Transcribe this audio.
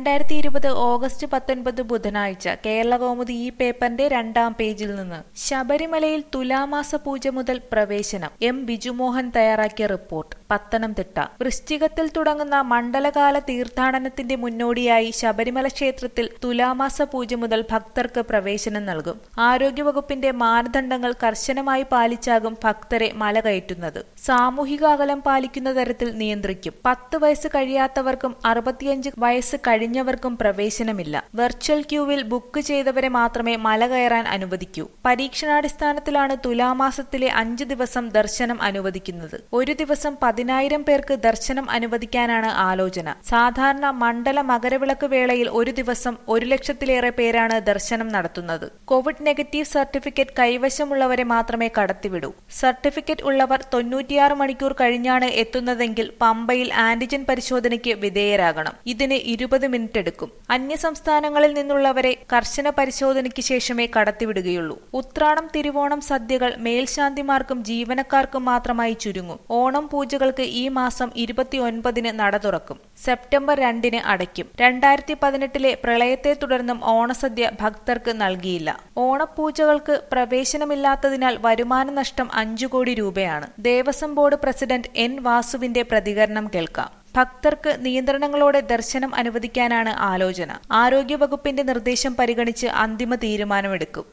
രണ്ടായിരത്തി ഇരുപത് ഓഗസ്റ്റ് പത്തൊൻപത് ബുധനാഴ്ച കേരളകൗമുദി ഈ പേപ്പറിന്റെ രണ്ടാം പേജിൽ നിന്ന് ശബരിമലയിൽ തുലാമാസ പൂജ മുതൽ പ്രവേശനം എം ബിജുമോഹൻ തയ്യാറാക്കിയ റിപ്പോർട്ട് പത്തനംതിട്ട വൃശ്ചികത്തിൽ തുടങ്ങുന്ന മണ്ഡലകാല തീർത്ഥാടനത്തിന്റെ മുന്നോടിയായി ശബരിമല ക്ഷേത്രത്തിൽ തുലാമാസ പൂജ മുതൽ ഭക്തർക്ക് പ്രവേശനം നൽകും ആരോഗ്യവകുപ്പിന്റെ മാനദണ്ഡങ്ങൾ കർശനമായി പാലിച്ചാകും ഭക്തരെ മല കയറ്റുന്നത് സാമൂഹിക അകലം പാലിക്കുന്ന തരത്തിൽ നിയന്ത്രിക്കും പത്ത് വയസ്സ് കഴിയാത്തവർക്കും അറുപത്തിയഞ്ച് വയസ്സ് കഴിഞ്ഞവർക്കും പ്രവേശനമില്ല വെർച്വൽ ക്യൂവിൽ ബുക്ക് ചെയ്തവരെ മാത്രമേ മല കയറാൻ അനുവദിക്കൂ പരീക്ഷണാടിസ്ഥാനത്തിലാണ് തുലാമാസത്തിലെ അഞ്ച് ദിവസം ദർശനം അനുവദിക്കുന്നത് ഒരു ദിവസം പതിനായിരം പേർക്ക് ദർശനം അനുവദിക്കാനാണ് ആലോചന സാധാരണ മണ്ഡല മകരവിളക്ക് വേളയിൽ ഒരു ദിവസം ഒരു ലക്ഷത്തിലേറെ പേരാണ് ദർശനം നടത്തുന്നത് കോവിഡ് നെഗറ്റീവ് സർട്ടിഫിക്കറ്റ് കൈവശമുള്ളവരെ മാത്രമേ കടത്തിവിടൂ സർട്ടിഫിക്കറ്റ് ഉള്ളവർ തൊണ്ണൂറ്റിയാറ് മണിക്കൂർ കഴിഞ്ഞാണ് എത്തുന്നതെങ്കിൽ പമ്പയിൽ ആന്റിജൻ പരിശോധനയ്ക്ക് വിധേയരാകണം ഇതിന് ഇരുപത് മിനിറ്റ് എടുക്കും അന്യസംസ്ഥാനങ്ങളിൽ നിന്നുള്ളവരെ കർശന പരിശോധനയ്ക്ക് ശേഷമേ കടത്തിവിടുകയുള്ളൂ ഉത്രാടം തിരുവോണം സദ്യകൾ മേൽശാന്തിമാർക്കും ജീവനക്കാർക്കും മാത്രമായി ചുരുങ്ങും ഓണം പൂജകൾക്ക് ഈ മാസം ഇരുപത്തിയൊൻപതിന് നട തുറക്കും സെപ്റ്റംബർ രണ്ടിന് അടയ്ക്കും രണ്ടായിരത്തി പതിനെട്ടിലെ പ്രളയത്തെ തുടർന്നും ഓണസദ്യ ഭക്തർക്ക് നൽകിയില്ല ഓണപ്പൂജകൾക്ക് പ്രവേശനമില്ലാത്തതിനാൽ വരുമാന നഷ്ടം അഞ്ചു കോടി രൂപയാണ് ദേവസ്വം ബോർഡ് പ്രസിഡന്റ് എൻ വാസുവിന്റെ പ്രതികരണം കേൾക്കാം ഭക്തർക്ക് നിയന്ത്രണങ്ങളോടെ ദർശനം അനുവദിക്കാനാണ് ആലോചന ആരോഗ്യവകുപ്പിന്റെ നിർദ്ദേശം പരിഗണിച്ച് അന്തിമ തീരുമാനമെടുക്കും